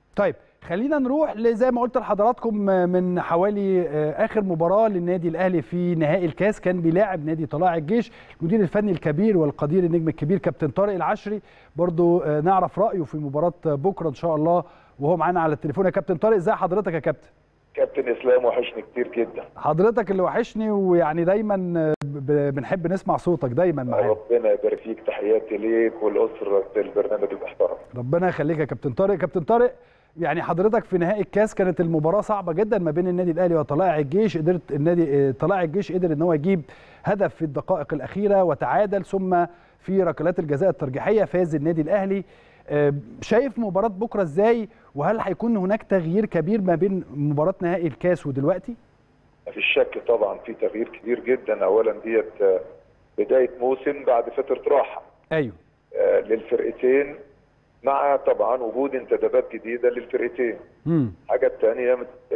طيب خلينا نروح زي ما قلت لحضراتكم من حوالي اخر مباراه للنادي الاهلي في نهائي الكاس كان بيلاعب نادي طلائع الجيش المدير الفني الكبير والقدير النجم الكبير كابتن طارق العشري برضو نعرف رايه في مباراه بكره ان شاء الله وهو معانا على التليفون يا كابتن طارق ازي حضرتك يا كابتن كابتن اسلام وحشني كتير جدا حضرتك اللي وحشني ويعني دايما بنحب نسمع صوتك دايما معانا ربنا يبارك فيك تحياتي ليك ولاسره البرنامج المحترم ربنا يخليك يا كابتن طارق كابتن طارق يعني حضرتك في نهائي الكاس كانت المباراه صعبه جدا ما بين النادي الاهلي وطلائع الجيش قدرت النادي طلائع الجيش قدر ان هو يجيب هدف في الدقائق الاخيره وتعادل ثم في ركلات الجزاء الترجيحيه فاز النادي الاهلي شايف مباراه بكره ازاي وهل هيكون هناك تغيير كبير ما بين مباراه نهائي الكاس ودلوقتي مفيش شك طبعا في تغيير كبير جدا اولا ديت بدايه موسم بعد فتره راحه ايوه للفرقتين مع طبعا وجود انتدابات جديده للفرقتين. الحاجه الثانيه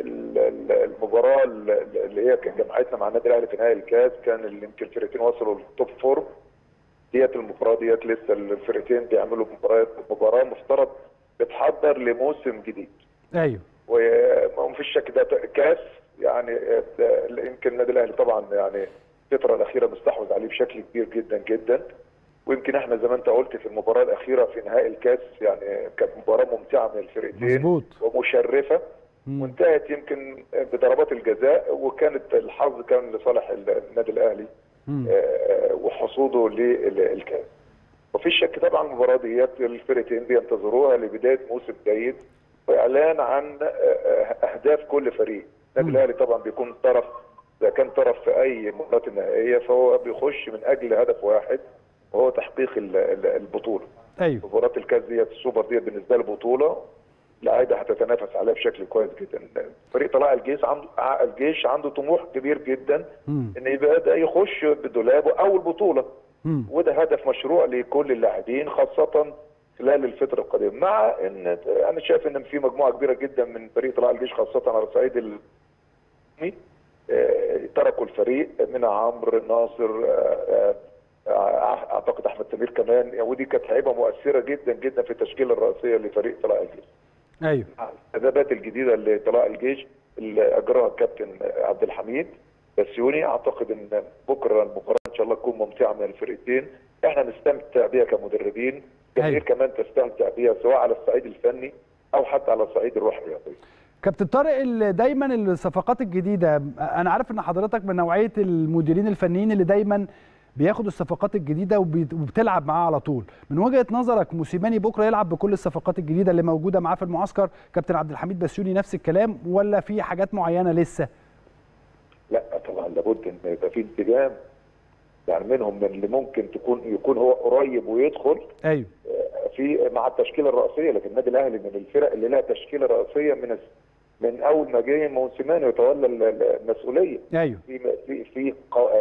المباراه اللي هي كان جمعتنا مع النادي الاهلي في نهائي الكاس كان اللي يمكن الفرقتين وصلوا للتوب فور ديت المباراه ديت لسه الفرقتين بيعملوا مباراه مباراه مفترض بتحضر لموسم جديد. ايوه ومفيش شك ده كاس يعني يمكن النادي الاهلي طبعا يعني الفتره الاخيره مستحوذ عليه بشكل كبير جدا جدا. ويمكن احنا زي ما انت قلت في المباراه الاخيره في نهائي الكاس يعني كانت مباراه ممتعه من الفرقتين مظبوط ومشرفه وانتهت يمكن بضربات الجزاء وكانت الحظ كان لصالح النادي الاهلي آه وحصوله للكاس وفيش شك طبعا المباراه ديت الفرقتين بينتظروها لبدايه موسم جيد واعلان عن اهداف كل فريق النادي الاهلي طبعا بيكون طرف اذا كان طرف في اي مباراه نهائيه فهو بيخش من اجل هدف واحد وهو تحقيق البطوله. ايوه مباراه الكاس ديت السوبر ديت بالنسبه له بطوله اللاعيبه هتتنافس عليها بشكل كويس جدا. فريق طلائع الجيش عنده الجيش عنده طموح كبير جدا مم. ان يبقى ده يخش بدولابه اول بطوله. مم. وده هدف مشروع لكل اللاعبين خاصه خلال الفتره القادمه مع ان انا شايف ان في مجموعه كبيره جدا من فريق طلائع الجيش خاصه على الصعيد ال تركوا الفريق من عمرو ناصر اعتقد احمد سمير كمان ودي كانت لعيبه مؤثره جدا جدا في التشكيله الرئيسيه لفريق طلائع الجيش. ايوه الادابات الجديده اللي طلائع الجيش اللي اجراها الكابتن عبد الحميد بسيوني اعتقد ان بكره المباراه ان شاء الله تكون ممتعه من الفرقتين احنا نستمتع بيها كمدربين جماهير أيوة. كمان تستمتع بيها سواء على الصعيد الفني او حتى على الصعيد الروح الرياضي. كابتن طارق دايما الصفقات الجديده انا عارف ان حضرتك من نوعيه المديرين الفنيين اللي دايما بياخدوا الصفقات الجديده وبتلعب معاه على طول من وجهه نظرك موسيماني بكره يلعب بكل الصفقات الجديده اللي موجوده معاه في المعسكر كابتن عبد الحميد بسيوني نفس الكلام ولا في حاجات معينه لسه لا طبعا لابد ان يبقى في انسجام يعني منهم من اللي ممكن تكون يكون هو قريب ويدخل ايوه في مع التشكيله الرئيسيه لكن النادي الاهلي من الفرق اللي لها تشكيله رئيسيه من من اول ما جه موسيماني وتولى المسؤوليه ايوه في في في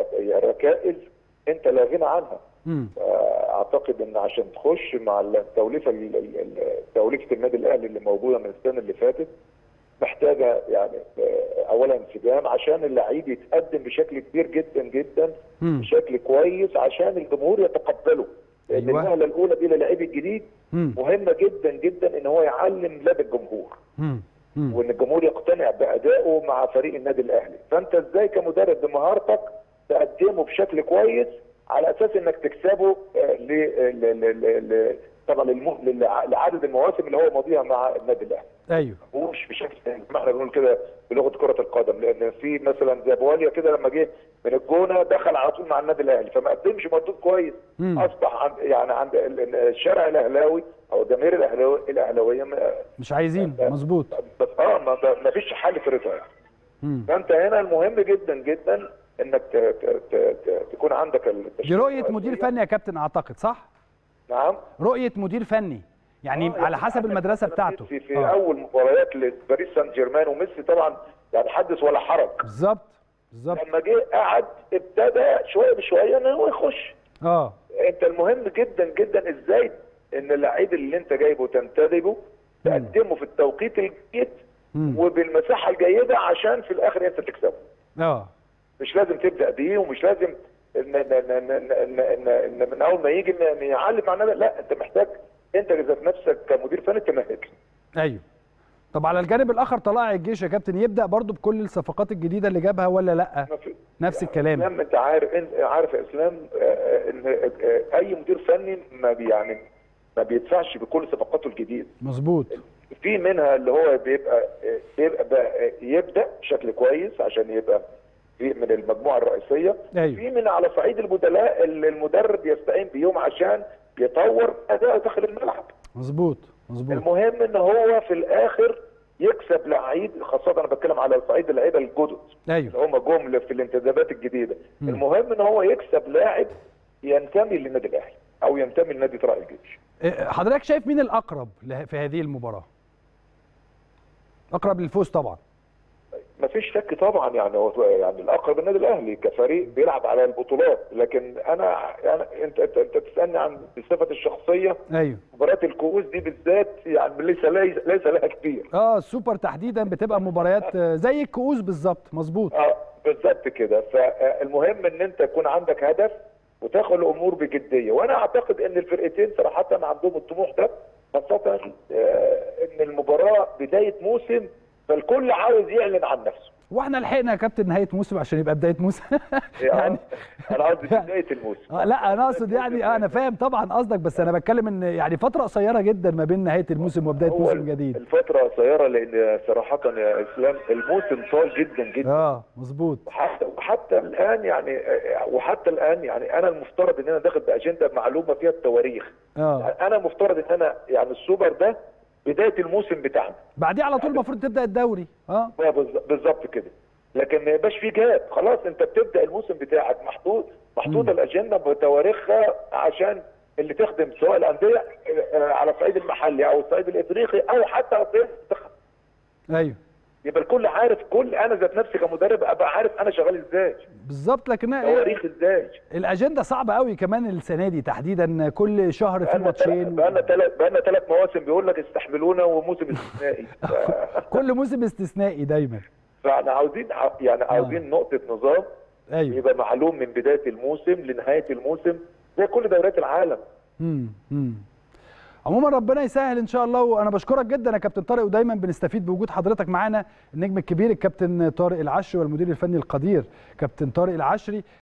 ركائز انت لا غنى عنها امم اعتقد ان عشان تخش مع التوليفه توليفه النادي الاهلي اللي موجوده من السنه اللي فاتت محتاجه يعني اولا انسجام عشان اللعيب يتقدم بشكل كبير جدا جدا مم. بشكل كويس عشان الجمهور يتقبله لان أيوة. النقله الاولى دي للعيب الجديد مم. مهمه جدا جدا ان هو يعلم لاب الجمهور مم. مم. وان الجمهور يقتنع بادائه مع فريق النادي الاهلي فانت ازاي كمدرب بمهارتك تقدمه بشكل كويس على اساس انك تكسبه آه، ل ل- ل- ل- طبعا للم- لل- لعدد المواسم اللي هو ماضيها مع النادي الاهلي ايوه مش بشكل زي ما احنا بنقول كده بلغه كره القدم لان في مثلا زي بواليا كده لما جه من الجونه دخل على طول مع النادي الاهلي فما قدمش مردود كويس مم. اصبح عند يعني عند ال- ال- الشارع الاهلاوي او الجماهير الاهلاوي الاهلاويه ما- مش عايزين مظبوط بس اه ما, ما فيش حل في رضا يعني. مم. فانت هنا المهم جدا جدا انك ت- ت- ت- ت- تكون عندك دي التشكيل رؤيه الرئيسية. مدير فني يا كابتن اعتقد صح نعم رؤيه مدير فني يعني آه، على حسب عندك المدرسه مثلاً بتاعته ميسي في آه. اول مباريات لباريس سان جيرمان وميسي طبعا يعني حدث ولا حرج بالظبط بالظبط لما جه قعد ابتدى شويه بشويه ان هو يخش اه انت المهم جدا جدا ازاي ان اللعيب اللي انت جايبه تنتدبه تقدمه في التوقيت الجيد مم. وبالمساحه الجيده عشان في الاخر انت تكسبه اه مش لازم تبدا بيه ومش لازم ان ان ان ان, إن, إن, إن من اول ما يجي إن يعلم مع النادي لا انت محتاج انت ذات نفسك كمدير فني تمهد له. ايوه طب على الجانب الاخر طلائع الجيش يا كابتن يبدا برضو بكل الصفقات الجديده اللي جابها ولا لا ما في- نفس الكلام اسلام انت عارف انت عارف يا اسلام آه، ان آه، اي مدير فني ما بي يعني ما بيدفعش بكل صفقاته الجديده مظبوط في منها اللي هو بيبقى بيبقى بقى يبدا بشكل كويس عشان يبقى في من المجموعه الرئيسيه أيوة. في من على صعيد البدلاء اللي المدرب يستعين بيهم عشان يطور اداء داخل الملعب مظبوط مظبوط المهم ان هو في الاخر يكسب لعيب خاصه انا بتكلم على صعيد اللعيبه الجدد اللي ايوه هم جم في الانتدابات الجديده المهم ان هو يكسب لاعب ينتمي للنادي الاهلي او ينتمي لنادي طلائع الجيش إيه، حضرتك شايف مين الاقرب له- في هذه المباراه اقرب للفوز طبعا ما فيش شك طبعا يعني هو يعني الاقرب النادي الاهلي كفريق بيلعب على البطولات لكن انا يعني انت انت, انت تسالني عن بصفتي الشخصيه ايوه مباراه الكؤوس دي بالذات يعني ليس ليس, ليس لها كبير اه السوبر تحديدا بتبقى مباريات آه، زي الكؤوس بالظبط مظبوط اه بالظبط كده فالمهم ان انت يكون عندك هدف وتاخد الامور بجديه وانا اعتقد ان الفرقتين صراحه عندهم الطموح ده خاصه آه، ان المباراه بدايه موسم فالكل عاوز يعلن عن نفسه واحنا لحقنا يا كابتن نهايه موسم عشان يبقى بدايه موسم يعني انا قصدي بدايه الموسم آه لا انا اقصد يعني آه انا فاهم طبعا قصدك بس انا بتكلم ان يعني فتره قصيره جدا ما بين نهايه الموسم وبدايه هو موسم جديد الفتره قصيره لان صراحه يا اسلام الموسم طال جدا جدا اه مظبوط وحتى وحتى الان يعني وحتى الان يعني انا المفترض ان انا داخل باجنده معلومه فيها التواريخ اه انا مفترض ان انا يعني السوبر ده بدايه الموسم بتاعنا بعديه على طول المفروض تبدا الدوري اه آه بالظ- بالظبط كده لكن ما يبقاش في جاب خلاص انت بتبدا الموسم بتاعك محطوط محطوطه الاجنده بتواريخها عشان اللي تخدم سواء الانديه آه، على الصعيد المحلي او الصعيد الافريقي او حتى على الصعيد المنتخب ايوه يبقى الكل عارف كل انا ذات نفسي كمدرب ابقى عارف انا شغال ازاي بالظبط لكن إيه تواريخ ازاي الاجنده صعبه قوي كمان السنه دي تحديدا كل شهر في بقالنا ماتشين بقالنا ثلاث بقالنا ثلاث مواسم بيقول لك استحملونا وموسم استثنائي ف- كل موسم استثنائي دايما فاحنا عاوزين يعني عاوزين نقطه نظام ايوه يبقى معلوم من بدايه الموسم لنهايه الموسم زي كل دوريات العالم امم امم عموما ربنا يسهل ان شاء الله وانا بشكرك جدا يا كابتن طارق ودايما بنستفيد بوجود حضرتك معانا النجم الكبير الكابتن طارق العشري والمدير الفني القدير كابتن طارق العشري